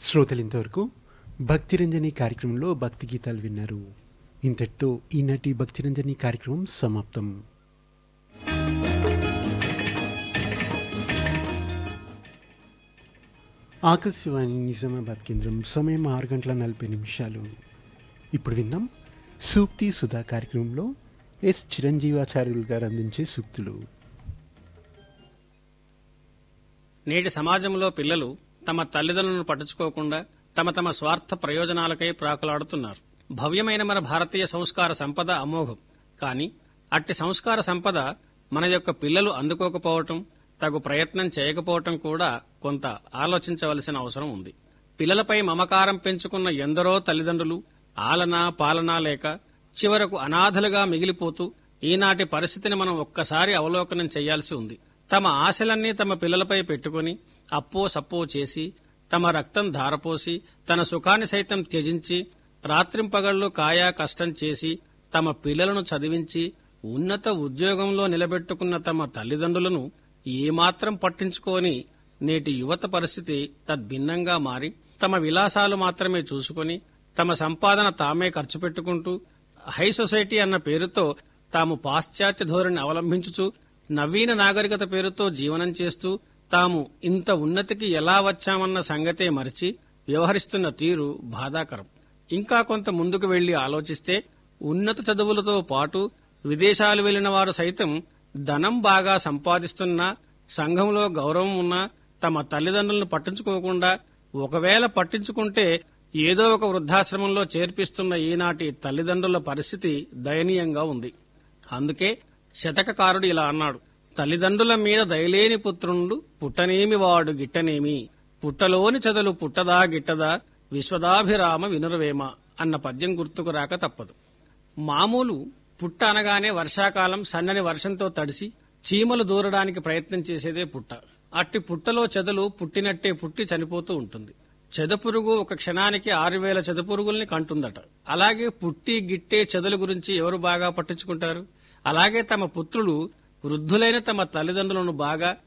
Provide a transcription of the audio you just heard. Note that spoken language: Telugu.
శ్రోతలు ఇంతవరకు భక్తిరంజని కార్యక్రమంలో భక్తి గీతాలు విన్నారు ఇంతటితో ఈనాటి భక్తిరంజని కార్యక్రమం సమాప్తం ఆకాశవాణి నిజామాబాద్ కేంద్రం సమయం ఆరు గంటల నలభై నిమిషాలు ఇప్పుడు విందాం సూక్తి సుధా కార్యక్రమంలో ఎస్ చిరంజీవాచార్యులు గారు అందించే సూక్తులు నేటి సమాజంలో పిల్లలు తమ తల్లిదండ్రులను పట్టించుకోకుండా తమ తమ స్వార్థ ప్రయోజనాలకై ప్రాకులాడుతున్నారు భవ్యమైన మన భారతీయ సంస్కార సంపద అమోఘం కాని అట్టి సంస్కార సంపద మన యొక్క పిల్లలు అందుకోకపోవటం తగు ప్రయత్నం చేయకపోవటం కూడా కొంత ఆలోచించవలసిన అవసరం ఉంది పిల్లలపై మమకారం పెంచుకున్న ఎందరో తల్లిదండ్రులు ఆలన పాలన లేక చివరకు అనాథలుగా మిగిలిపోతూ ఈనాటి పరిస్థితిని మనం ఒక్కసారి అవలోకనం చేయాల్సి ఉంది తమ ఆశలన్నీ తమ పిల్లలపై పెట్టుకుని అప్పో సప్పో చేసి తమ రక్తం ధారపోసి తన సుఖాన్ని సైతం త్యజించి రాత్రింపగళ్లు కాయా కష్టం చేసి తమ పిల్లలను చదివించి ఉన్నత ఉద్యోగంలో నిలబెట్టుకున్న తమ తల్లిదండ్రులను ఏమాత్రం పట్టించుకోని నేటి యువత పరిస్థితి తద్భిన్నంగా మారి తమ విలాసాలు మాత్రమే చూసుకొని తమ సంపాదన తామే ఖర్చు పెట్టుకుంటూ హై సొసైటీ అన్న పేరుతో తాము పాశ్చాత్య ధోరణి అవలంబించుచు నవీన నాగరికత పేరుతో జీవనం చేస్తూ తాము ఇంత ఉన్నతికి ఎలా వచ్చామన్న సంగతే మరిచి వ్యవహరిస్తున్న తీరు బాధాకరం ఇంకా కొంత ముందుకు వెళ్లి ఆలోచిస్తే ఉన్నత చదువులతో పాటు విదేశాలు వెళ్లిన వారు సైతం ధనం బాగా సంపాదిస్తున్నా సంఘంలో గౌరవం ఉన్నా తమ తల్లిదండ్రులను పట్టించుకోకుండా ఒకవేళ పట్టించుకుంటే ఏదో ఒక వృద్ధాశ్రమంలో చేర్పిస్తున్న ఈనాటి తల్లిదండ్రుల పరిస్థితి దయనీయంగా ఉంది అందుకే శతకకారుడు ఇలా అన్నాడు తల్లిదండ్రుల మీద దయలేని పుత్రుండు పుట్టనేమి వాడు గిట్టనేమి పుట్టలోని చదలు పుట్టదా గిట్టదా విశ్వదాభిరామ వినురవేమ అన్న పద్యం గుర్తుకు రాక తప్పదు మామూలు పుట్ట అనగానే వర్షాకాలం సన్నని వర్షంతో తడిసి చీమలు దూరడానికి ప్రయత్నం చేసేదే పుట్ట అట్టి పుట్టలో చెదలు పుట్టినట్టే పుట్టి చనిపోతూ ఉంటుంది చెదపురుగు ఒక క్షణానికి ఆరు వేల చెదపురుగుల్ని కంటుందట అలాగే పుట్టి గిట్టే చెదల గురించి ఎవరు బాగా పట్టించుకుంటారు అలాగే తమ పుత్రులు వృద్ధులైన తమ తల్లిదండ్రులను బాగా